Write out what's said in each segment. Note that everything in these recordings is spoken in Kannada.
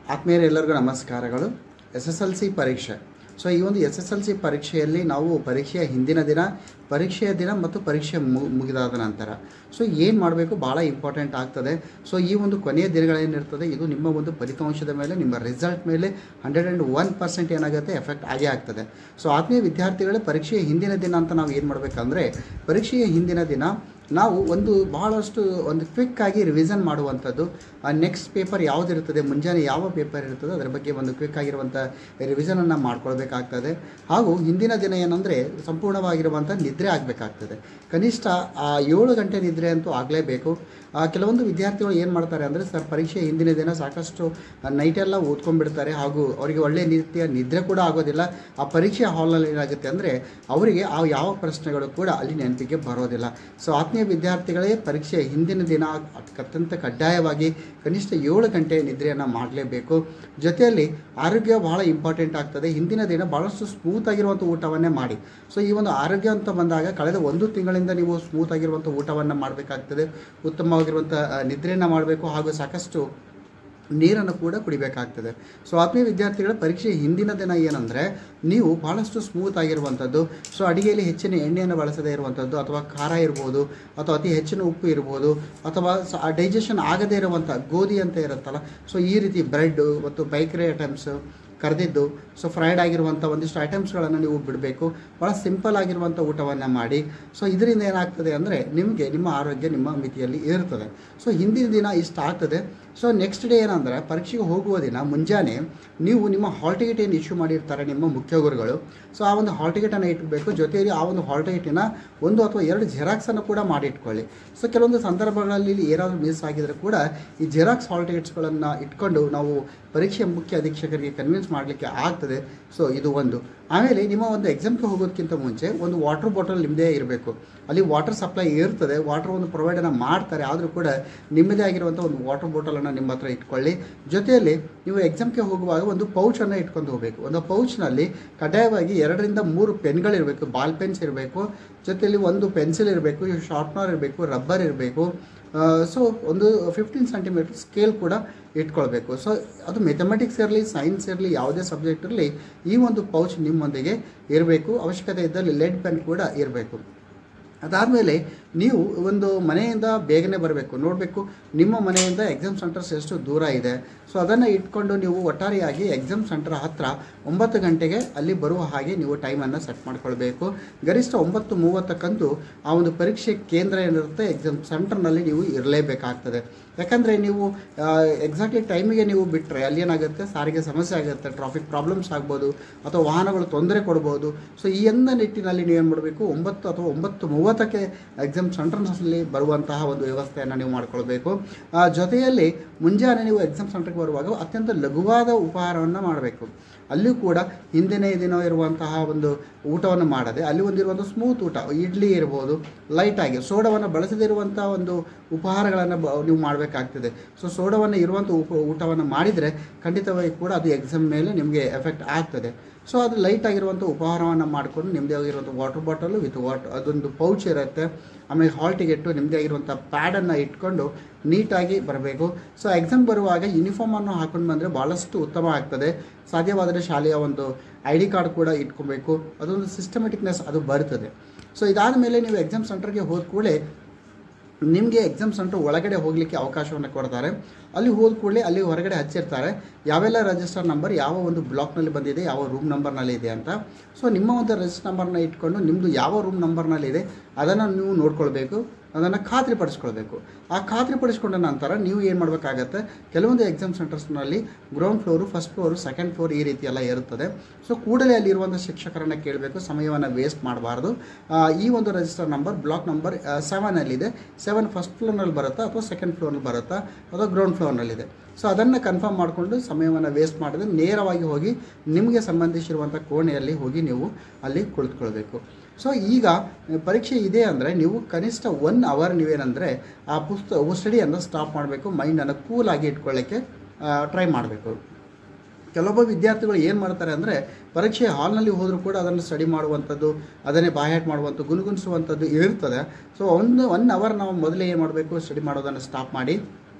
ಆತ್ಮೀಯರೆಲ್ಲರಿಗೂ ನಮಸ್ಕಾರಗಳು ಎಸ್ ಎಸ್ ಎಲ್ ಸಿ ಪರೀಕ್ಷೆ ಸೊ ಈ ಒಂದು ಎಸ್ ಎಸ್ ಎಲ್ ಸಿ ಪರೀಕ್ಷೆಯಲ್ಲಿ ನಾವು ಪರೀಕ್ಷೆಯ ಹಿಂದಿನ ದಿನ ಪರೀಕ್ಷೆಯ ದಿನ ಮತ್ತು ಪರೀಕ್ಷೆ ಮು ಮುಗಿದಾದ ನಂತರ ಸೊ ಏನು ಮಾಡಬೇಕು ಭಾಳ ಇಂಪಾರ್ಟೆಂಟ್ ಆಗ್ತದೆ ಸೊ ಈ ಒಂದು ಕೊನೆಯ ದಿನಗಳೇನಿರ್ತದೆ ಇದು ನಿಮ್ಮ ಒಂದು ಫಲಿತಾಂಶದ ಮೇಲೆ ನಿಮ್ಮ ರಿಸಲ್ಟ್ ಮೇಲೆ ಹಂಡ್ರೆಡ್ ಆ್ಯಂಡ್ ಒನ್ ಪರ್ಸೆಂಟ್ ಏನಾಗುತ್ತೆ ಎಫೆಕ್ಟ್ ಆಗೇ ಆಗ್ತದೆ ಸೊ ಆತ್ಮೀಯ ವಿದ್ಯಾರ್ಥಿಗಳೇ ಪರೀಕ್ಷೆಯ ಹಿಂದಿನ ದಿನ ಅಂತ ನಾವು ಏನು ಮಾಡಬೇಕಂದ್ರೆ ಪರೀಕ್ಷೆಯ ಹಿಂದಿನ ದಿನ ನಾವು ಒಂದು ಬಹಳಷ್ಟು ಒಂದು ಕ್ವಿಕ್ ಆಗಿ ರಿವಿಷನ್ ಮಾಡುವಂಥದ್ದು ನೆಕ್ಸ್ಟ್ ಪೇಪರ್ ಯಾವುದಿರ್ತದೆ ಮುಂಜಾನೆ ಯಾವ ಪೇಪರ್ ಇರ್ತದೆ ಅದರ ಬಗ್ಗೆ ಒಂದು ಕ್ವಿಕ್ ಆಗಿರುವಂಥ ರಿವಿಷನನ್ನು ಮಾಡ್ಕೊಳ್ಬೇಕಾಗ್ತದೆ ಹಾಗೂ ಹಿಂದಿನ ದಿನ ಏನಂದರೆ ಸಂಪೂರ್ಣವಾಗಿರುವಂಥ ನಿದ್ರೆ ಆಗಬೇಕಾಗ್ತದೆ ಕನಿಷ್ಠ ಆ ಏಳು ಗಂಟೆ ನಿದ್ರೆ ಅಂತೂ ಆಗಲೇಬೇಕು ಆ, ಕೆಲವೊಂದು ವಿದ್ಯಾರ್ಥಿಗಳು ಏನು ಮಾಡ್ತಾರೆ ಅಂದರೆ ಸರ್ ಪರೀಕ್ಷೆ ಹಿಂದಿನ ದಿನ ಸಾಕಷ್ಟು ನೈಟೆಲ್ಲ ಓದ್ಕೊಂಡ್ಬಿಡ್ತಾರೆ ಹಾಗೂ ಅವರಿಗೆ ಒಳ್ಳೆಯ ರೀತಿಯ ನಿದ್ರೆ ಕೂಡ ಆಗೋದಿಲ್ಲ ಆ ಪರೀಕ್ಷೆ ಹಾಲ್ನಲ್ಲಿ ಏನಾಗುತ್ತೆ ಅಂದರೆ ಅವರಿಗೆ ಆ ಯಾವ ಪ್ರಶ್ನೆಗಳು ಕೂಡ ಅಲ್ಲಿ ನೆನಪಿಗೆ ಬರೋದಿಲ್ಲ ಸೊ ಆತ್ಮೀಯ ವಿದ್ಯಾರ್ಥಿಗಳೇ ಪರೀಕ್ಷೆ ಹಿಂದಿನ ದಿನ ಅತ್ಯಂತ ಕಡ್ಡಾಯವಾಗಿ ಕನಿಷ್ಠ ಏಳು ಗಂಟೆ ನಿದ್ರೆಯನ್ನು ಮಾಡಲೇಬೇಕು ಜೊತೆಯಲ್ಲಿ ಆರೋಗ್ಯ ಬಹಳ ಇಂಪಾರ್ಟೆಂಟ್ ಆಗ್ತದೆ ಹಿಂದಿನ ದಿನ ಭಾಳಷ್ಟು ಸ್ಮೂತ್ ಆಗಿರುವಂಥ ಊಟವನ್ನೇ ಮಾಡಿ ಸೊ ಈ ಒಂದು ಆರೋಗ್ಯ ಅಂತ ಬಂದಾಗ ಕಳೆದ ಒಂದು ತಿಂಗಳಿಂದ ನೀವು ಸ್ಮೂತ್ ಆಗಿರುವಂಥ ಊಟವನ್ನು ಮಾಡಬೇಕಾಗ್ತದೆ ಉತ್ತಮವಾಗಿರುವಂಥ ಆ, ನಿದ್ರೆಯನ್ನು ಮಾಡಬೇಕು ಹಾಗೂ ಸಾಕಷ್ಟು ನೀರನ್ನು ಕೂಡ ಕುಡಿಬೇಕಾಗ್ತದೆ ಸೊ ಆತ್ಮೀಯ ವಿದ್ಯಾರ್ಥಿಗಳ ಪರೀಕ್ಷೆ ಹಿಂದಿನ ದಿನ ಏನಂದರೆ ನೀವು ಭಾಳಷ್ಟು ಸ್ಮೂತ್ ಆಗಿರುವಂಥದ್ದು ಸೊ ಅಡಿಗೆಯಲ್ಲಿ ಹೆಚ್ಚಿನ ಎಣ್ಣೆಯನ್ನು ಬಳಸದೇ ಇರುವಂಥದ್ದು ಅಥವಾ ಖಾರ ಇರ್ಬೋದು ಅಥವಾ ಅತಿ ಹೆಚ್ಚಿನ ಉಪ್ಪು ಇರ್ಬೋದು ಅಥವಾ ಡೈಜೆಷನ್ ಆಗದೇ ಇರುವಂಥ ಗೋಧಿ ಅಂತ ಇರುತ್ತಲ್ಲ ಸೊ ಈ ರೀತಿ ಬ್ರೆಡ್ಡು ಮತ್ತು ಬೈಕ್ರಿ ಐಟಮ್ಸ್ ಕರೆದಿದ್ದು ಸೊ ಫ್ರೈಡ್ ಆಗಿರುವಂಥ ಒಂದಿಷ್ಟು ಐಟಮ್ಸ್ಗಳನ್ನು ನೀವು ಬಿಡಬೇಕು ಭಾಳ ಸಿಂಪಲ್ ಆಗಿರುವಂಥ ಊಟವನ್ನು ಮಾಡಿ ಸೊ ಇದರಿಂದ ಏನಾಗ್ತದೆ ಅಂದರೆ ನಿಮಗೆ ನಿಮ್ಮ ಆರೋಗ್ಯ ನಿಮ್ಮ ಮಿತಿಯಲ್ಲಿ ಇರ್ತದೆ ಸೊ ಹಿಂದಿನ ದಿನ ಇಷ್ಟ ಆಗ್ತದೆ ಸೊ ನೆಕ್ಸ್ಟ್ ಡೇ ಏನಂದರೆ ಪರೀಕ್ಷೆಗೆ ಹೋಗುವ ದಿನ ಮುಂಜಾನೆ ನೀವು ನಿಮ್ಮ ಹಾಲ್ ಟಿಕೆಟ್ ಏನು ಇಶ್ಯೂ ಮಾಡಿರ್ತಾರೆ ನಿಮ್ಮ ಮುಖ್ಯ ಗುರುಗಳು ಸೊ ಆ ಒಂದು ಹಾಲ್ ಟಿಕೆಟನ್ನು ಇಟ್ಬೇಕು ಜೊತೆಯಲ್ಲಿ ಆ ಒಂದು ಹಾಲ್ ಟಿಕೆಟಿನ ಒಂದು ಅಥವಾ ಎರಡು ಜೆರಾಕ್ಸನ್ನು ಕೂಡ ಮಾಡಿಟ್ಕೊಳ್ಳಿ ಸೊ ಕೆಲವೊಂದು ಸಂದರ್ಭಗಳಲ್ಲಿ ಏನಾದರೂ ಮಿಸ್ ಆಗಿದ್ರೆ ಕೂಡ ಈ ಜೆರಾಕ್ಸ್ ಹಾಲ್ ಟಿಕೆಟ್ಸ್ಗಳನ್ನು ಇಟ್ಕೊಂಡು ನಾವು ಪರೀಕ್ಷೆ ಮುಖ್ಯ ಅಧೀಕ್ಷಕರಿಗೆ ಕನ್ವಿನ್ಸ್ ಮಾಡಲಿಕ್ಕೆ ಆಗ್ತದೆ ಸೊ ಇದು ಒಂದು ಆಮೇಲೆ ನಿಮ್ಮ ಒಂದು ಎಕ್ಸಾಮ್ಗೆ ಹೋಗೋದಕ್ಕಿಂತ ಮುಂಚೆ ಒಂದು ವಾಟರ್ ಬಾಟಲ್ ನಿಮ್ಮದೇ ಇರಬೇಕು ಅಲ್ಲಿ ವಾಟರ್ ಸಪ್ಲೈ ಇರ್ತದೆ ವಾಟರ್ ಒಂದು ಪ್ರೊವೈಡನ್ನು ಮಾಡ್ತಾರೆ ಆದರೂ ಕೂಡ ನಿಮ್ಮದೇ ಆಗಿರುವಂಥ ಒಂದು ವಾಟರ್ ಬಾಟಲನ್ನು ನಿಮ್ಮ ಹತ್ರ ಇಟ್ಕೊಳ್ಳಿ ಜೊತೆಯಲ್ಲಿ ನೀವು ಎಕ್ಸಾಮ್ಗೆ ಹೋಗುವಾಗ ಒಂದು ಪೌಚನ್ನು ಇಟ್ಕೊಂಡು ಹೋಗಬೇಕು ಒಂದು ಪೌಚ್ನಲ್ಲಿ ಕಡ್ಡಾಯವಾಗಿ ಎರಡರಿಂದ ಮೂರು ಪೆನ್ಗಳಿರಬೇಕು ಬಾಲ್ ಪೆನ್ಸ್ ಇರಬೇಕು ಜೊತೆಯಲ್ಲಿ ಒಂದು ಪೆನ್ಸಿಲ್ ಇರಬೇಕು ಶಾರ್ಪ್ನರ್ ಇರಬೇಕು ರಬ್ಬರ್ ಇರಬೇಕು ಸೊ ಒಂದು ಫಿಫ್ಟೀನ್ ಸೆಂಟಿಮೀಟರ್ ಸ್ಕೇಲ್ ಕೂಡ ಇಟ್ಕೊಳ್ಬೇಕು ಸೊ ಅದು ಮೆಥಮೆಟಿಕ್ಸ್ ಇರಲಿ ಸೈನ್ಸ್ ಇರಲಿ ಯಾವುದೇ ಸಬ್ಜೆಕ್ಟ್ ಇರಲಿ ಈ ಒಂದು ಪೌಚ್ ನಿಮ್ಮೊಂದಿಗೆ ಇರಬೇಕು ಅವಶ್ಯಕತೆ ಇದ್ದಲ್ಲಿ ಲೆಡ್ ಪೆನ್ ಕೂಡ ಇರಬೇಕು ಅದಾದಮೇಲೆ ನೀವು ಒಂದು ಮನೆಯಿಂದ ಬೇಗನೆ ಬರಬೇಕು ನೋಡಬೇಕು ನಿಮ್ಮ ಮನೆಯಿಂದ ಎಕ್ಸಾಮ್ ಸೆಂಟರ್ಸ್ ಎಷ್ಟು ದೂರ ಇದೆ ಸೊ ಅದನ್ನು ಇಟ್ಕೊಂಡು ನೀವು ಒಟ್ಟಾರೆಯಾಗಿ ಎಕ್ಸಾಮ್ ಸೆಂಟರ್ ಹತ್ತಿರ ಒಂಬತ್ತು ಗಂಟೆಗೆ ಅಲ್ಲಿ ಬರುವ ಹಾಗೆ ನೀವು ಟೈಮನ್ನು ಸೆಟ್ ಮಾಡ್ಕೊಳ್ಬೇಕು ಗರಿಷ್ಠ ಒಂಬತ್ತು ಮೂವತ್ತಕ್ಕಂತೂ ಆ ಒಂದು ಪರೀಕ್ಷೆ ಕೇಂದ್ರ ಏನಿರುತ್ತೆ ಎಕ್ಸಾಮ್ ಸೆಂಟರ್ನಲ್ಲಿ ನೀವು ಇರಲೇಬೇಕಾಗ್ತದೆ ಯಾಕಂದರೆ ನೀವು ಎಕ್ಸಾಕ್ಟ್ಲಿ ಟೈಮಿಗೆ ನೀವು ಬಿಟ್ಟರೆ ಅಲ್ಲಿ ಏನಾಗುತ್ತೆ ಸಾರಿಗೆ ಸಮಸ್ಯೆ ಆಗುತ್ತೆ ಟ್ರಾಫಿಕ್ ಪ್ರಾಬ್ಲಮ್ಸ್ ಆಗ್ಬೋದು ಅಥವಾ ವಾಹನಗಳು ತೊಂದರೆ ಕೊಡ್ಬೋದು ಸೊ ಈ ಎಲ್ಲ ನಿಟ್ಟಿನಲ್ಲಿ ನೀವೇನು ಮಾಡಬೇಕು ಒಂಬತ್ತು ಅಥವಾ ಒಂಬತ್ತು ಮೂವತ್ತಕ್ಕೆ ಎಕ್ಸಾಮ್ ಸೆಂಟರ್ನಲ್ಲಿ ಬರುವಂತಹ ಒಂದು ವ್ಯವಸ್ಥೆಯನ್ನು ನೀವು ಮಾಡ್ಕೊಳ್ಬೇಕು ಆ, ಜೊತೆಯಲ್ಲಿ ಮುಂಜಾನೆ ನೀವು ಎಕ್ಸಾಮ್ ಸೆಂಟರ್ಗೆ ಬರುವಾಗ ಅತ್ಯಂತ ಲಘುವಾದ ಉಪಹಾರವನ್ನು ಮಾಡಬೇಕು ಅಲ್ಲಿಯೂ ಕೂಡ ಹಿಂದಿನ ದಿನ ಇರುವಂತಹ ಒಂದು ಊಟವನ್ನು ಮಾಡದೆ ಅಲ್ಲಿ ಒಂದಿರುವಂಥ ಸ್ಮೂತ್ ಊಟ ಇಡ್ಲಿ ಇರ್ಬೋದು ಲೈಟಾಗಿ ಸೋಡವನ್ನು ಬಳಸದಿರುವಂಥ ಒಂದು ಉಪಹಾರಗಳನ್ನು ಬ ನೀವು ಮಾಡಬೇಕಾಗ್ತದೆ ಸೊ ಸೋಡವನ್ನು ಇರುವಂಥ ಉಪ ಊಟವನ್ನು ಮಾಡಿದರೆ ಖಂಡಿತವಾಗಿ ಕೂಡ ಅದು ಎಕ್ಸಾಮ್ ಮೇಲೆ ನಿಮಗೆ ಎಫೆಕ್ಟ್ ಆಗ್ತದೆ ಸೊ ಅದು ಲೈಟ್ ಆಗಿರುವಂಥ ಉಪಹಾರವನ್ನು ಮಾಡಿಕೊಂಡು ನಿಮ್ಮದೇ ಆಗಿರುವಂಥ ವಾಟರ್ ಬಾಟಲು ವಿತ್ ವಾಟ್ ಅದೊಂದು ಪೌಚ್ ಇರುತ್ತೆ ಆಮೇಲೆ ಹಾಲ್ ಟಿಕೆಟು ನಿಮ್ಮದೇ ಆಗಿರುವಂಥ ಪ್ಯಾಡನ್ನು ಇಟ್ಕೊಂಡು ನೀಟಾಗಿ ಬರಬೇಕು ಸೊ ಎಕ್ಸಾಮ್ ಬರುವಾಗ ಯೂನಿಫಾರ್ಮನ್ನು ಹಾಕೊಂಡು ಬಂದರೆ ಭಾಳಷ್ಟು ಉತ್ತಮ ಆಗ್ತದೆ ಸಾಧ್ಯವಾದರೆ ಶಾಲೆಯ ಒಂದು ಐ ಡಿ ಕಾರ್ಡ್ ಕೂಡ ಇಟ್ಕೊಬೇಕು ಅದೊಂದು ಸಿಸ್ಟಮೆಟಿಕ್ನೆಸ್ ಅದು ಬರ್ತದೆ ಸೊ ಇದಾದ ಮೇಲೆ ನೀವು ಎಕ್ಸಾಮ್ ಸೆಂಟರ್ಗೆ ಹೋದ ಕೂಡಲೇ ನಿಮಗೆ ಎಕ್ಸಾಮ್ ಸೆಂಟರ್ ಒಳಗಡೆ ಹೋಗಲಿಕ್ಕೆ ಅವಕಾಶವನ್ನು ಕೊಡ್ತಾರೆ ಅಲ್ಲಿ ಹೋದ ಕೂಡಲೇ ಅಲ್ಲಿ ಹೊರಗಡೆ ಹಚ್ಚಿರ್ತಾರೆ ಯಾವೆಲ್ಲ ರಿಜಿಸ್ಟರ್ ನಂಬರ್ ಯಾವ ಒಂದು ಬ್ಲಾಕ್ನಲ್ಲಿ ಬಂದಿದೆ ಯಾವ ರೂಮ್ ನಂಬರ್ನಲ್ಲಿ ಇದೆ ಅಂತ ಸೊ ನಿಮ್ಮ ಒಂದು ರಿಜಿಸ್ಟರ್ ನಂಬರ್ನ ಇಟ್ಕೊಂಡು ನಿಮ್ಮದು ಯಾವ ರೂಮ್ ನಂಬರ್ನಲ್ಲಿ ಇದೆ ಅದನ್ನು ನೀವು ನೋಡ್ಕೊಳ್ಬೇಕು ಅದನ್ನು ಖಾತ್ರಿಪಡಿಸ್ಕೊಳ್ಬೇಕು ಆ ಖಾತ್ರಿಪಡಿಸ್ಕೊಂಡ ನಂತರ ನೀವು ಏನು ಮಾಡಬೇಕಾಗತ್ತೆ ಕೆಲವೊಂದು ಎಕ್ಸಾಮ್ ಸೆಂಟರ್ಸ್ನಲ್ಲಿ ground floor first floor second floor ಈ ರೀತಿ ಎಲ್ಲ ಇರುತ್ತದೆ ಸೊ ಕೂಡಲೇ ಅಲ್ಲಿರುವಂಥ ಶಿಕ್ಷಕರನ್ನು ಕೇಳಬೇಕು ಸಮಯವನ್ನು ವೇಸ್ಟ್ ಮಾಡಬಾರ್ದು ಈ ಒಂದು ರಿಜಿಸ್ಟರ್ ನಂಬರ್ ಬ್ಲಾಕ್ ನಂಬರ್ ಸೆವೆನಲ್ಲಿದೆ ಸೆವೆನ್ ಫಸ್ಟ್ ಫ್ಲೋರ್ನಲ್ಲಿ ಬರುತ್ತಾ ಅಥವಾ ಸೆಕೆಂಡ್ ಫ್ಲೋರ್ನಲ್ಲಿ ಬರುತ್ತಾ ಅಥವಾ ಗ್ರೌಂಡ್ ಫ್ಲೋರ್ನಲ್ಲಿದೆ ಸೊ ಅದನ್ನು ಕನ್ಫರ್ಮ್ ಮಾಡಿಕೊಂಡು ಸಮಯವನ್ನು ವೇಸ್ಟ್ ಮಾಡದೆ ನೇರವಾಗಿ ಹೋಗಿ ನಿಮಗೆ ಸಂಬಂಧಿಸಿರುವಂಥ ಕೋಣೆಯಲ್ಲಿ ಹೋಗಿ ನೀವು ಅಲ್ಲಿ ಕುಳಿತುಕೊಳ್ಬೇಕು ಸೊ ಈಗ ಪರೀಕ್ಷೆ ಇದೆ ಅಂದರೆ ನೀವು ಕನಿಷ್ಠ ಒನ್ ಅವರ್ ನೀವೇನಂದರೆ ಆ ಪುಸ್ತಕ ಸ್ಟಡಿಯನ್ನು ಸ್ಟಾಪ್ ಮಾಡಬೇಕು ಮೈಂಡನ್ನು ಕೂಲಾಗಿ ಇಟ್ಕೊಳ್ಳೋಕ್ಕೆ ಟ್ರೈ ಮಾಡಬೇಕು ಕೆಲವೊಬ್ಬ ವಿದ್ಯಾರ್ಥಿಗಳು ಏನು ಮಾಡ್ತಾರೆ ಅಂದರೆ ಪರೀಕ್ಷೆ ಹಾಲ್ನಲ್ಲಿ ಹೋದರೂ ಕೂಡ ಅದನ್ನು ಸ್ಟಡಿ ಮಾಡುವಂಥದ್ದು ಅದನ್ನೇ ಬಾಯ್ಹಾಟ್ ಮಾಡುವಂಥದ್ದು ಗುನುಗುಣಿಸುವಂಥದ್ದು ಇರ್ತದೆ ಸೊ ಒಂದು ಒನ್ ಅವರ್ ನಾವು ಮೊದಲೇ ಏನು ಮಾಡಬೇಕು ಸ್ಟಡಿ ಮಾಡೋದನ್ನು ಸ್ಟಾಪ್ ಮಾಡಿ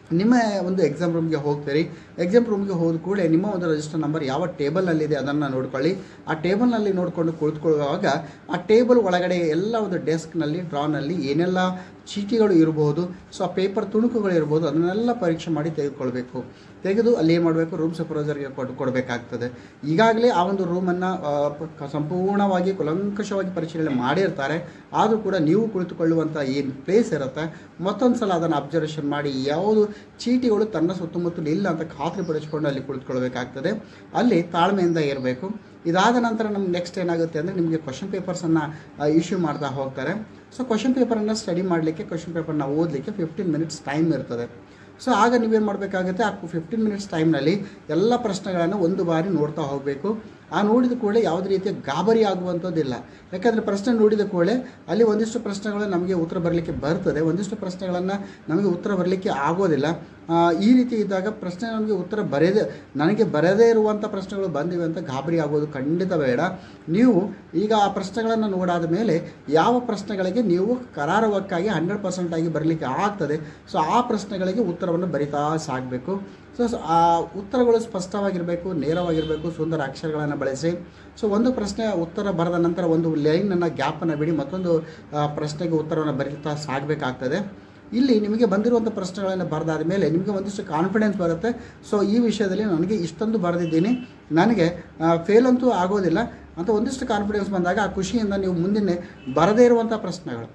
ನಿಮ್ಮ ಒಂದು ಎಕ್ಸಾಮ್ ರೂಮ್ಗೆ ಹೋಗ್ತೀರಿ ಎಕ್ಸಾಮ್ ರೂಮ್ಗೆ ಹೋದ ಕೂಡಲೇ ನಿಮ್ಮ ಒಂದು ರಿಜಿಸ್ಟರ್ ನಂಬರ್ ಯಾವ ಟೇಬಲ್ನಲ್ಲಿದೆ ಅದನ್ನು ನೋಡ್ಕೊಳ್ಳಿ ಆ ಟೇಬಲ್ನಲ್ಲಿ ನೋಡಿಕೊಂಡು ಕುಳಿತುಕೊಳ್ಳುವಾಗ ಆ ಟೇಬಲ್ ಒಳಗಡೆ ಎಲ್ಲ ಒಂದು ಡೆಸ್ಕ್ನಲ್ಲಿ ಡ್ರಾನಲ್ಲಿ ಏನೆಲ್ಲ ಚೀಟಿಗಳು ಇರಬಹುದು ಸೊ ಆ ಪೇಪರ್ ತುಣುಕುಗಳು ಇರ್ಬೋದು ಅದನ್ನೆಲ್ಲ ಪರೀಕ್ಷೆ ಮಾಡಿ ತೆಗೆದುಕೊಳ್ಬೇಕು ತೆಗೆದು ಅಲ್ಲಿ ಏನು ಮಾಡಬೇಕು ರೂಮ್ ಸೂಪರ್ವೈಸರ್ಗೆ ಕೊಟ್ಟು ಕೊಡಬೇಕಾಗ್ತದೆ ಈಗಾಗಲೇ ಆ ಒಂದು ರೂಮನ್ನು ಸಂಪೂರ್ಣವಾಗಿ ಕುಲಂಕಷವಾಗಿ ಪರಿಶೀಲನೆ ಮಾಡಿರ್ತಾರೆ ಆದರೂ ಕೂಡ ನೀವು ಕುಳಿತುಕೊಳ್ಳುವಂಥ ಏನು ಪ್ಲೇಸ್ ಇರುತ್ತೆ ಮತ್ತೊಂದು ಸಲ ಅದನ್ನು ಅಬ್ಸರ್ವೇಷನ್ ಮಾಡಿ ಯಾವುದು ಚೀಟಿಗಳು ತನ್ನ ಸುತ್ತಮುತ್ತಲು ಇಲ್ಲ ಅಂತ ಖಾತ್ರಿಪಡಿಸಿಕೊಂಡು ಅಲ್ಲಿ ಕುಳಿತುಕೊಳ್ಬೇಕಾಗ್ತದೆ ಅಲ್ಲಿ ತಾಳ್ಮೆಯಿಂದ ಇರಬೇಕು ಇದಾದ ನಂತರ ನಮ್ಗೆ ನೆಕ್ಸ್ಟ್ ಏನಾಗುತ್ತೆ ಅಂದರೆ ನಿಮಗೆ ಕ್ವಶನ್ ಪೇಪರ್ಸನ್ನು ಇಶ್ಯೂ ಮಾಡ್ತಾ ಹೋಗ್ತಾರೆ ಸೊ ಕ್ವಶನ್ ಪೇಪರನ್ನು ಸ್ಟಡಿ ಮಾಡಲಿಕ್ಕೆ ಕ್ವಶನ್ ಪೇಪರ್ನ ಓದಲಿಕ್ಕೆ ಫಿಫ್ಟೀನ್ ಮಿನಿಟ್ಸ್ ಟೈಮ್ ಇರ್ತದೆ ಸೊ ಆಗ ನೀವೇನು ಮಾಡಬೇಕಾಗುತ್ತೆ ಆ ಫಿಫ್ಟೀನ್ ಮಿನಿಟ್ಸ್ ಟೈಮ್ನಲ್ಲಿ ಎಲ್ಲ ಪ್ರಶ್ನೆಗಳನ್ನು ಒಂದು ಬಾರಿ ನೋಡ್ತಾ ಹೋಗಬೇಕು ಆ ನೋಡಿದ ಕೂಡಲೇ ಯಾವುದೇ ರೀತಿಯ ಗಾಬರಿ ಆಗುವಂಥದ್ದಿಲ್ಲ ಯಾಕಂದರೆ ಪ್ರಶ್ನೆ ನೋಡಿದ ಕೂಡಲೇ ಅಲ್ಲಿ ಒಂದಿಷ್ಟು ಪ್ರಶ್ನೆಗಳು ನಮಗೆ ಉತ್ತರ ಬರಲಿಕ್ಕೆ ಬರ್ತದೆ ಒಂದಿಷ್ಟು ಪ್ರಶ್ನೆಗಳನ್ನು ನಮಗೆ ಉತ್ತರ ಬರಲಿಕ್ಕೆ ಆಗೋದಿಲ್ಲ ಆ, ಈ ರೀತಿ ಇದ್ದಾಗ ಪ್ರಶ್ನೆ ನಮಗೆ ಉತ್ತರ ಬರೆದೇ ನನಗೆ ಬರದೇ ಇರುವಂಥ ಪ್ರಶ್ನೆಗಳು ಬಂದಿವೆ ಅಂತ ಗಾಬರಿ ಆಗೋದು ಖಂಡಿತ ಬೇಡ ನೀವು ಈಗ ಆ ಪ್ರಶ್ನೆಗಳನ್ನು ನೋಡಾದ ಮೇಲೆ ಯಾವ ಪ್ರಶ್ನೆಗಳಿಗೆ ನೀವು ಕರಾರುವಕ್ಕಾಗಿ ಹಂಡ್ರೆಡ್ ಪರ್ಸೆಂಟ್ ಆಗಿ ಬರಲಿಕ್ಕೆ ಆಗ್ತದೆ ಸೊ ಆ ಪ್ರಶ್ನೆಗಳಿಗೆ ಉತ್ತರವನ್ನು ಬರಿತಾ ಸಾಗಬೇಕು ಸೊ ಸೊ ಆ ಉತ್ತರಗಳು ಸ್ಪಷ್ಟವಾಗಿರಬೇಕು ನೇರವಾಗಿರಬೇಕು ಸುಂದರ ಅಕ್ಷರಗಳನ್ನು ಬಳಸಿ ಸೊ ಒಂದು ಪ್ರಶ್ನೆ ಉತ್ತರ ಬರೆದ ನಂತರ ಒಂದು ಲೈನನ್ನು ಗ್ಯಾಪನ್ನು ಬಿಡಿ ಮತ್ತೊಂದು ಆ, ಪ್ರಶ್ನೆಗೆ ಉತ್ತರವನ್ನು ಬರೀತಾ ಸಾಗಬೇಕಾಗ್ತದೆ ಇಲ್ಲಿ ನಿಮಗೆ ಬಂದಿರುವಂಥ ಪ್ರಶ್ನೆಗಳನ್ನು ಬರೆದಾದ ಮೇಲೆ ನಿಮಗೆ ಒಂದಿಷ್ಟು ಕಾನ್ಫಿಡೆನ್ಸ್ ಬರುತ್ತೆ ಸೊ ಈ ವಿಷಯದಲ್ಲಿ ನನಗೆ ಇಷ್ಟೊಂದು ಬರೆದಿದ್ದೀನಿ ನನಗೆ ಫೇಲ್ ಅಂತೂ ಆಗೋದಿಲ್ಲ ಅಂತ ಒಂದಿಷ್ಟು ಕಾನ್ಫಿಡೆನ್ಸ್ ಬಂದಾಗ ಆ ಖುಷಿಯಿಂದ ನೀವು ಮುಂದಿನ ಬರದೇ ಇರುವಂಥ ಪ್ರಶ್ನೆಗಳು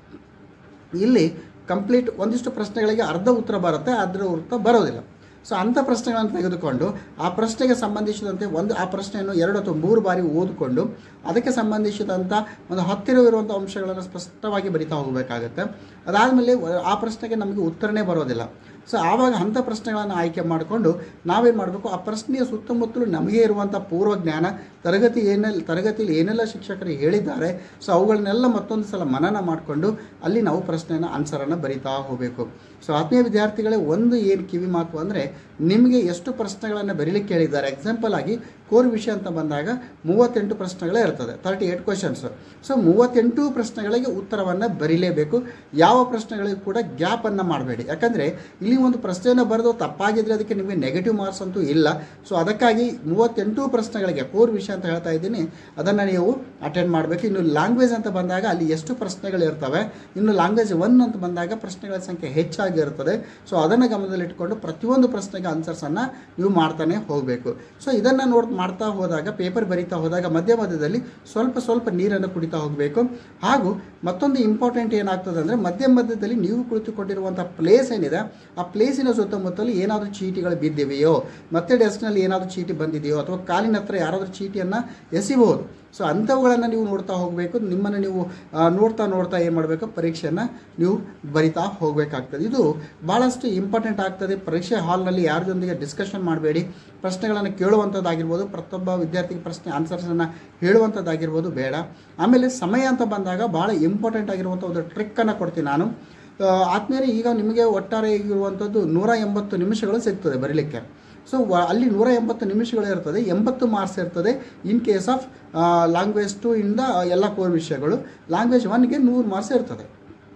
ಇಲ್ಲಿ ಕಂಪ್ಲೀಟ್ ಒಂದಿಷ್ಟು ಪ್ರಶ್ನೆಗಳಿಗೆ ಅರ್ಧ ಉತ್ತರ ಬರುತ್ತೆ ಅದರ ಉತ್ತರ ಬರೋದಿಲ್ಲ ಸೊ ಅಂಥ ಪ್ರಶ್ನೆಗಳನ್ನು ತೆಗೆದುಕೊಂಡು ಆ ಪ್ರಶ್ನೆಗೆ ಸಂಬಂಧಿಸಿದಂತೆ ಒಂದು ಆ ಪ್ರಶ್ನೆಯನ್ನು ಎರಡು ಅಥವಾ ಮೂರು ಬಾರಿ ಓದಿಕೊಂಡು ಅದಕ್ಕೆ ಸಂಬಂಧಿಸಿದಂಥ ಒಂದು ಹತ್ತಿರವಿರುವಂಥ ಅಂಶಗಳನ್ನು ಸ್ಪಷ್ಟವಾಗಿ ಬರಿತಾ ಹೋಗಬೇಕಾಗತ್ತೆ ಅದಾದಮೇಲೆ ಆ ಪ್ರಶ್ನೆಗೆ ನಮಗೆ ಉತ್ತರನೇ ಬರೋದಿಲ್ಲ ಸೊ ಆವಾಗ ಅಂಥ ಪ್ರಶ್ನೆಗಳನ್ನು ಆಯ್ಕೆ ಮಾಡಿಕೊಂಡು ನಾವೇನು ಮಾಡಬೇಕು ಆ ಪ್ರಶ್ನೆಯ ಸುತ್ತಮುತ್ತಲು ನಮಗೆ ಇರುವಂಥ ಪೂರ್ವ ಜ್ಞಾನ ತರಗತಿ ಏನೆಲ್ಲ ತರಗತಿಯಲ್ಲಿ ಏನೆಲ್ಲ ಶಿಕ್ಷಕರು ಹೇಳಿದ್ದಾರೆ ಸೊ ಅವುಗಳನ್ನೆಲ್ಲ ಮತ್ತೊಂದು ಸಲ ಮನನ ಮಾಡಿಕೊಂಡು ಅಲ್ಲಿ ನಾವು ಪ್ರಶ್ನೆಯನ್ನು ಆನ್ಸರನ್ನು ಬರಿತಾ ಹೋಗಬೇಕು ಸೊ ಆತ್ಮೀಯ ವಿದ್ಯಾರ್ಥಿಗಳೇ ಒಂದು ಏನು ಕಿವಿ ಮಾತು ಅಂದರೆ ನಿಮಗೆ ಎಷ್ಟು ಪ್ರಶ್ನೆಗಳನ್ನು ಬರೀಲಿಕ್ಕೆ ಹೇಳಿದ್ದಾರೆ ಎಕ್ಸಾಂಪಲ್ ಆಗಿ ಕೋರ್ ವಿಷಯ ಅಂತ ಬಂದಾಗ ಮೂವತ್ತೆಂಟು ಪ್ರಶ್ನೆಗಳೇ ಇರ್ತದೆ ತರ್ಟಿ ಏಟ್ ಕ್ವಶನ್ಸ್ ಸೊ ಮೂವತ್ತೆಂಟು ಪ್ರಶ್ನೆಗಳಿಗೆ ಉತ್ತರವನ್ನು ಬರೀಲೇಬೇಕು ಯಾವ ಪ್ರಶ್ನೆಗಳಿಗೂ ಕೂಡ ಗ್ಯಾಪನ್ನು ಮಾಡಬೇಡಿ ಯಾಕಂದರೆ ಇಲ್ಲಿ ಒಂದು ಪ್ರಶ್ನೆಯನ್ನು ಬರೆದು ತಪ್ಪಾಗಿದ್ರೆ ಅದಕ್ಕೆ ನಿಮಗೆ ನೆಗೆಟಿವ್ ಮಾರ್ಕ್ಸ್ ಅಂತೂ ಇಲ್ಲ ಸೊ ಅದಕ್ಕಾಗಿ ಮೂವತ್ತೆಂಟು ಪ್ರಶ್ನೆಗಳಿಗೆ ಕೋರ್ ವಿಷಯ ಅಂತ ಹೇಳ್ತಾ ಇದ್ದೀನಿ ಅದನ್ನು ನೀವು ಅಟೆಂಡ್ ಮಾಡಬೇಕು ಇನ್ನು ಲ್ಯಾಂಗ್ವೇಜ್ ಅಂತ ಬಂದಾಗ ಅಲ್ಲಿ ಎಷ್ಟು ಪ್ರಶ್ನೆಗಳು ಇರ್ತವೆ ಇನ್ನು ಲ್ಯಾಂಗ್ವೇಜ್ ಒನ್ ಅಂತ ಬಂದಾಗ ಪ್ರಶ್ನೆಗಳ ಸಂಖ್ಯೆ ಹೆಚ್ಚಾಗಿರುತ್ತದೆ ಸೊ ಅದನ್ನು ಗಮನದಲ್ಲಿಟ್ಟುಕೊಂಡು ಪ್ರತಿಯೊಂದು ಪ್ರಶ್ನೆಗೆ ಆನ್ಸರ್ಸನ್ನು ನೀವು ಮಾಡ್ತಾನೆ ಹೋಗಬೇಕು ಸೊ ಇದನ್ನು ನೋಡ್ ಮಾಡ್ತಾ ಹೋದಾಗ ಪೇಪರ್ ಬರಿತಾ ಹೋದಾಗ ಮಧ್ಯ ಮಧ್ಯದಲ್ಲಿ ಸ್ವಲ್ಪ ಸ್ವಲ್ಪ ನೀರನ್ನು ಕುಡಿತಾ ಹೋಗಬೇಕು ಹಾಗೂ ಮತ್ತೊಂದು ಇಂಪಾರ್ಟೆಂಟ್ ಏನಾಗ್ತದೆ ಅಂದರೆ ಮಧ್ಯ ಮಧ್ಯದಲ್ಲಿ ನೀವು ಕುಳಿತುಕೊಂಡಿರುವಂಥ ಪ್ಲೇಸ್ ಏನಿದೆ ಆ ಪ್ಲೇಸಿನ ಸುತ್ತಮುತ್ತಲು ಏನಾದರೂ ಚೀಟಿಗಳು ಬಿದ್ದಿವೆಯೋ ಮತ್ತೆ ಡೆಸ್ಕ್ನಲ್ಲಿ ಏನಾದರೂ ಚೀಟಿ ಬಂದಿದೆಯೋ ಅಥವಾ ಕಾಲಿನ ಹತ್ರ ಯಾರಾದರೂ ಚೀಟಿಯನ್ನು ಎಸಿಬಹುದು ಸೊ ಅಂಥವುಗಳನ್ನು ನೀವು ನೋಡ್ತಾ ಹೋಗಬೇಕು ನಿಮ್ಮನ್ನು ನೀವು ಆ, ನೋಡ್ತಾ ನೋಡ್ತಾ ಏನು ಮಾಡಬೇಕು ಪರೀಕ್ಷೆಯನ್ನು ನೀವು ಬರಿತಾ ಹೋಗಬೇಕಾಗ್ತದೆ ಇದು ಭಾಳಷ್ಟು ಇಂಪಾರ್ಟೆಂಟ್ ಆಗ್ತದೆ ಪರೀಕ್ಷೆ ಹಾಲ್ನಲ್ಲಿ ಯಾರದೊಂದಿಗೆ ಡಿಸ್ಕಷನ್ ಮಾಡಬೇಡಿ ಪ್ರಶ್ನೆಗಳನ್ನು ಕೇಳುವಂಥದ್ದಾಗಿರ್ಬೋದು ಪ್ರತಿಯೊಬ್ಬ ವಿದ್ಯಾರ್ಥಿಗೆ ಪ್ರಶ್ನೆ ಆನ್ಸರ್ಸನ್ನು ಹೇಳುವಂಥದ್ದಾಗಿರ್ಬೋದು ಬೇಡ ಆಮೇಲೆ ಸಮಯ ಅಂತ ಬಂದಾಗ ಭಾಳ ಇಂಪಾರ್ಟೆಂಟ್ ಆಗಿರುವಂಥ ಒಂದು ಟ್ರಿಕ್ಕನ್ನು ಕೊಡ್ತೀನಿ ನಾನು ಆ, ಆದ್ಮೇಲೆ ಈಗ ನಿಮಗೆ ಒಟ್ಟಾರೆ ಇರುವಂಥದ್ದು ನೂರ ಎಂಬತ್ತು ನಿಮಿಷಗಳು ಸಿಗ್ತದೆ ಬರೀಲಿಕ್ಕೆ ಸೊ ಅಲ್ಲಿ ನೂರ ಎಂಬತ್ತು ನಿಮಿಷಗಳು ಇರ್ತದೆ ಎಂಬತ್ತು ಮಾರ್ಕ್ಸ್ ಇರ್ತದೆ in case of language two ಇಂದ ಎಲ್ಲ ಕೋರ್ ವಿಷಯಗಳು ಲ್ಯಾಂಗ್ವೇಜ್ ಒನ್ಗೆ ನೂರು ಮಾರ್ಕ್ಸ್ ಇರ್ತದೆ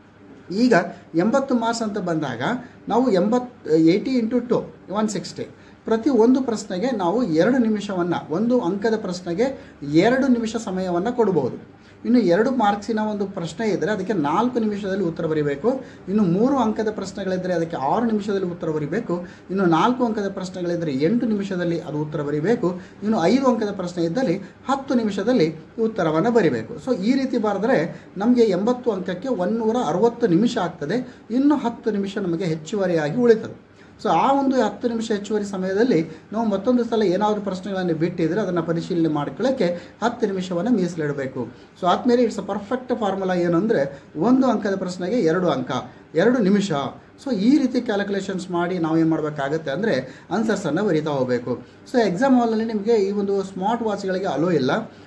ಈಗ ಎಂಬತ್ತು ಮಾರ್ಕ್ಸ್ ಅಂತ ಬಂದಾಗ ನಾವು ಎಂಬತ್ತು eighty into two one sixty ಪ್ರತಿ ಒಂದು ಪ್ರಶ್ನೆಗೆ ನಾವು ಎರಡು ನಿಮಿಷವನ್ನು ಒಂದು ಅಂಕದ ಪ್ರಶ್ನೆಗೆ ಎರಡು ನಿಮಿಷ ಸಮಯವನ್ನು ಕೊಡಬಹುದು ಇನ್ನು ಎರಡು ಮಾರ್ಕ್ಸಿನ ಒಂದು ಪ್ರಶ್ನೆ ಇದ್ದರೆ ಅದಕ್ಕೆ ನಾಲ್ಕು ನಿಮಿಷದಲ್ಲಿ ಉತ್ತರ ಬರೀಬೇಕು ಇನ್ನು ಮೂರು ಅಂಕದ ಪ್ರಶ್ನೆಗಳಿದ್ದರೆ ಅದಕ್ಕೆ ಆರು ನಿಮಿಷದಲ್ಲಿ ಉತ್ತರ ಬರೀಬೇಕು ಇನ್ನು ನಾಲ್ಕು ಅಂಕದ ಪ್ರಶ್ನೆಗಳಿದ್ದರೆ ಎಂಟು ನಿಮಿಷದಲ್ಲಿ ಅದು ಉತ್ತರ ಬರೀಬೇಕು ಇನ್ನು ಐದು ಅಂಕದ ಪ್ರಶ್ನೆ ಇದ್ದಲ್ಲಿ ಹತ್ತು ನಿಮಿಷದಲ್ಲಿ ಉತ್ತರವನ್ನು ಬರೀಬೇಕು ಸೊ ಈ ರೀತಿ ಬರೆದ್ರೆ ನಮಗೆ ಎಂಬತ್ತು ಅಂಕಕ್ಕೆ ಒನ್ನೂರ ಅರವತ್ತು ನಿಮಿಷ ಆಗ್ತದೆ ಇನ್ನು ಹತ್ತು ನಿಮಿಷ ನಮಗೆ ಹೆಚ್ಚುವರಿಯಾಗಿ ಉಳಿತದೆ ಸೊ ಆ ಒಂದು ಹತ್ತು ನಿಮಿಷ ಹೆಚ್ಚುವರಿ ಸಮಯದಲ್ಲಿ ನಾವು ಮತ್ತೊಂದು ಸಲ ಏನಾದರೂ ಪ್ರಶ್ನೆಗಳನ್ನು ಬಿಟ್ಟಿದ್ರೆ ಅದನ್ನು ಪರಿಶೀಲನೆ ಮಾಡ್ಕೊಳ್ಳೋಕ್ಕೆ ಹತ್ತು ನಿಮಿಷವನ್ನು ಮೀಸಲಿಡಬೇಕು ಸೊ ಆದ್ಮೇಲೆ ಇಟ್ಸ್ ಅ ಪರ್ಫೆಕ್ಟ್ ಫಾರ್ಮುಲಾ ಏನು ಅಂದರೆ ಒಂದು ಅಂಕದ ಪ್ರಶ್ನೆಗೆ ಎರಡು ಅಂಕ ಎರಡು ನಿಮಿಷ ಸೊ ಈ ರೀತಿ ಕ್ಯಾಲ್ಕುಲೇಷನ್ಸ್ ಮಾಡಿ ನಾವು ಏನು ಮಾಡಬೇಕಾಗತ್ತೆ ಅಂದರೆ ಆನ್ಸರ್ಸನ್ನು ಬರಿತಾ ಹೋಗಬೇಕು ಸೊ ಎಕ್ಸಾಮ್ ಹಾಲಲ್ಲಿ ನಿಮಗೆ ಈ ಒಂದು ಸ್ಮಾರ್ಟ್ ವಾಚ್ಗಳಿಗೆ ಅಲೋ ಇಲ್ಲ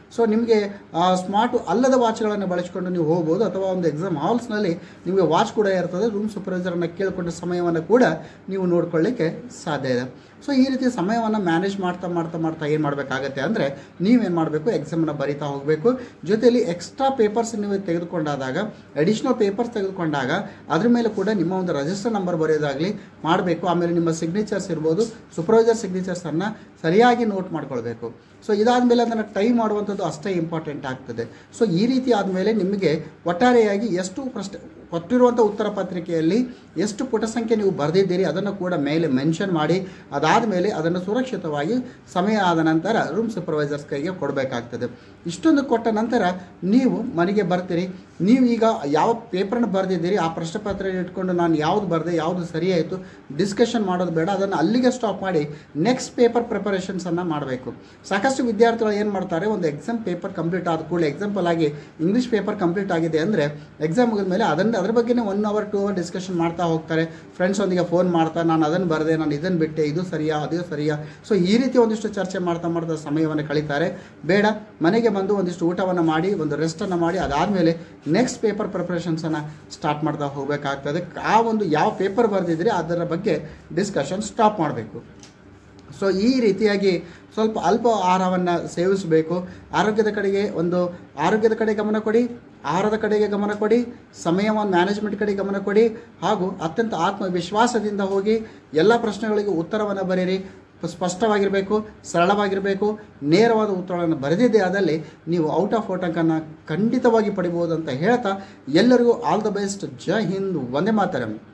ಸೊ ನಿಮಗೆ ಸ್ಮಾರ್ಟ್ ಅಲ್ಲದ ವಾಚ್ಗಳನ್ನು ಬಳಸಿಕೊಂಡು ನೀವು ಹೋಗ್ಬೋದು ಅಥವಾ ಒಂದು ಎಕ್ಸಾಮ್ ಹಾಲ್ಸ್ನಲ್ಲಿ ನಿಮಗೆ ವಾಚ್ ಕೂಡ ಇರ್ತದೆ ರೂಮ್ ಸೂಪರ್ವೈಸರನ್ನು ಕೇಳಿಕೊಂಡ ಸಮಯವನ್ನು ಕೂಡ ನೀವು ನೋಡ್ಕೊಳ್ಳಿಕ್ಕೆ ಸಾಧ್ಯ ಇದೆ ಸೊ ಈ ರೀತಿ ಸಮಯವನ್ನು ಮ್ಯಾನೇಜ್ ಮಾಡ್ತಾ ಮಾಡ್ತಾ ಮಾಡ್ತಾ ಏನು ಮಾಡಬೇಕಾಗತ್ತೆ ಅಂದರೆ ನೀವೇನು ಮಾಡಬೇಕು ಎಕ್ಸಾಮನ್ನು ಬರಿತಾ ಹೋಗಬೇಕು ಜೊತೆಯಲ್ಲಿ ಎಕ್ಸ್ಟ್ರಾ ಪೇಪರ್ಸ್ ನೀವು ತೆಗೆದುಕೊಂಡಾದಾಗ ಅಡಿಷ್ನಲ್ ಪೇಪರ್ಸ್ ತೆಗೆದುಕೊಂಡಾಗ ಅದ್ರ ಮೇಲೆ ಕೂಡ ನಿಮ್ಮ ಒಂದು ರಿಜಿಸ್ಟರ್ ನಂಬರ್ ಬರೆಯೋದಾಗಲಿ ಮಾಡಬೇಕು ಆಮೇಲೆ ನಿಮ್ಮ ಸಿಗ್ನೇಚರ್ಸ್ ಇರ್ಬೋದು ಸೂಪರ್ವೈಸರ್ ಸಿಗ್ನೇಚರ್ಸನ್ನು ಸರಿಯಾಗಿ ನೋಟ್ ಮಾಡ್ಕೊಳ್ಬೇಕು ಸೊ ಇದಾದಮೇಲೆ ಅದನ್ನು ಟೈಮ್ ಮಾಡುವಂಥದ್ದು ಅಷ್ಟೇ ಇಂಪಾರ್ಟೆಂಟ್ ಆಗ್ತದೆ ಸೊ ಈ ರೀತಿ ಆದಮೇಲೆ ನಿಮಗೆ ಒಟ್ಟಾರೆಯಾಗಿ ಎಷ್ಟು ಪ್ರಶ್ನೆ ಕೊಟ್ಟಿರುವಂಥ ಉತ್ತರ ಪತ್ರಿಕೆಯಲ್ಲಿ ಎಷ್ಟು ಪುಟ ಸಂಖ್ಯೆ ನೀವು ಬರೆದಿದ್ದೀರಿ ಅದನ್ನು ಕೂಡ ಮೇಲೆ ಮೆನ್ಷನ್ ಮಾಡಿ ಅದಾದ ಮೇಲೆ ಅದನ್ನು ಸುರಕ್ಷಿತವಾಗಿ ಸಮಯ ಆದ ನಂತರ ರೂಮ್ ಸೂಪರ್ವೈಸರ್ಸ್ ಕೈಗೆ ಕೊಡಬೇಕಾಗ್ತದೆ ಇಷ್ಟೊಂದು ಕೊಟ್ಟ ನಂತರ ನೀವು ಮನೆಗೆ ಬರ್ತೀರಿ ನೀವು ಈಗ ಯಾವ ಪೇಪರ್ನ ಬರೆದಿದ್ದೀರಿ ಆ ಪ್ರಶ್ನೆ ಪತ್ರ ಇಟ್ಕೊಂಡು ನಾನು ಯಾವುದು ಬರೆದೆ ಯಾವುದು ಸರಿಯಾಯಿತು ಡಿಸ್ಕಷನ್ ಮಾಡೋದು ಬೇಡ ಅದನ್ನು ಅಲ್ಲಿಗೆ ಸ್ಟಾಪ್ ಮಾಡಿ ನೆಕ್ಸ್ಟ್ ಪೇಪರ್ ಪ್ರಿಪರೇಷನ್ಸನ್ನು ಮಾಡಬೇಕು ಸಾಕಷ್ಟು ವಿದ್ಯಾರ್ಥಿಗಳು ಏನು ಮಾಡ್ತಾರೆ ಒಂದು ಎಕ್ಸಾಮ್ ಪೇಪರ್ ಕಂಪ್ಲೀಟ್ ಆದ ಕೂಡಲೇ ಎಕ್ಸಾಂಪಲ್ ಆಗಿ ಇಂಗ್ಲೀಷ್ ಪೇಪರ್ ಕಂಪ್ಲೀಟ್ ಆಗಿದೆ ಅಂದರೆ ಎಕ್ಸಾಮ್ ಮುಗಿದ ಮೇಲೆ ಅದನ್ನು ಅದ್ರ ಬಗ್ಗೆನೇ one hour two hour discussion ಮಾಡ್ತಾ ಹೋಗ್ತಾರೆ ಫ್ರೆಂಡ್ಸ್ ಒಂದಿಗೆ ಫೋನ್ ಮಾಡ್ತಾ ನಾನು ಅದನ್ನು ಬರೆದೆ ನಾನು ಇದನ್ನು ಬಿಟ್ಟೆ ಇದು ಸರಿಯಾ ಅದು ಸರಿಯಾ ಸೊ ಈ ರೀತಿ ಒಂದಿಷ್ಟು ಚರ್ಚೆ ಮಾಡ್ತಾ ಮಾಡ್ತಾ ಸಮಯವನ್ನು ಕಳೀತಾರೆ ಬೇಡ ಮನೆಗೆ ಬಂದು ಒಂದಿಷ್ಟು ಊಟವನ್ನು ಮಾಡಿ ಒಂದು ರೆಸ್ಟನ್ನು ಮಾಡಿ ಅದಾದಮೇಲೆ ನೆಕ್ಸ್ಟ್ ಪೇಪರ್ ಪ್ರಿಪ್ರೇಷನ್ಸನ್ನು ಸ್ಟಾರ್ಟ್ ಮಾಡ್ತಾ ಹೋಗಬೇಕಾಗ್ತದೆ ಆ ಒಂದು ಯಾವ ಪೇಪರ್ ಬರೆದಿದ್ರೆ ಅದರ ಬಗ್ಗೆ ಡಿಸ್ಕಷನ್ ಸ್ಟಾಪ್ ಮಾಡಬೇಕು ಸೊ ಈ ರೀತಿಯಾಗಿ ಸ್ವಲ್ಪ ಅಲ್ಪ ಆಹಾರವನ್ನು ಸೇವಿಸಬೇಕು ಆರೋಗ್ಯದ ಕಡೆಗೆ ಒಂದು ಆರೋಗ್ಯದ ಕಡೆ ಗಮನ ಕೊಡಿ ಆಹಾರದ ಕಡೆಗೆ ಗಮನ ಕೊಡಿ ಸಮಯವನ್ನು ಮ್ಯಾನೇಜ್ಮೆಂಟ್ ಕಡೆ ಗಮನ ಕೊಡಿ ಹಾಗೂ ಅತ್ಯಂತ ಆತ್ಮವಿಶ್ವಾಸದಿಂದ ಹೋಗಿ ಎಲ್ಲ ಪ್ರಶ್ನೆಗಳಿಗೆ ಉತ್ತರವನ್ನು ಬರೀರಿ ಸ್ಪಷ್ಟವಾಗಿರಬೇಕು ಸರಳವಾಗಿರಬೇಕು ನೇರವಾದ ಉತ್ತರಗಳನ್ನು ಬರೆದಿದ್ದೇ ಆದಲ್ಲಿ ನೀವು ಔಟ್ ಆಫ್ ಔಟ್ ಅಂಕನ್ನು ಖಂಡಿತವಾಗಿ ಪಡಿಬೋದು ಅಂತ ಹೇಳ್ತಾ ಎಲ್ಲರಿಗೂ ಆಲ್ ದ ಬೆಸ್ಟ್ ಜೈ ಹಿಂದ್ ವಂದೇ ಮಾತರಂ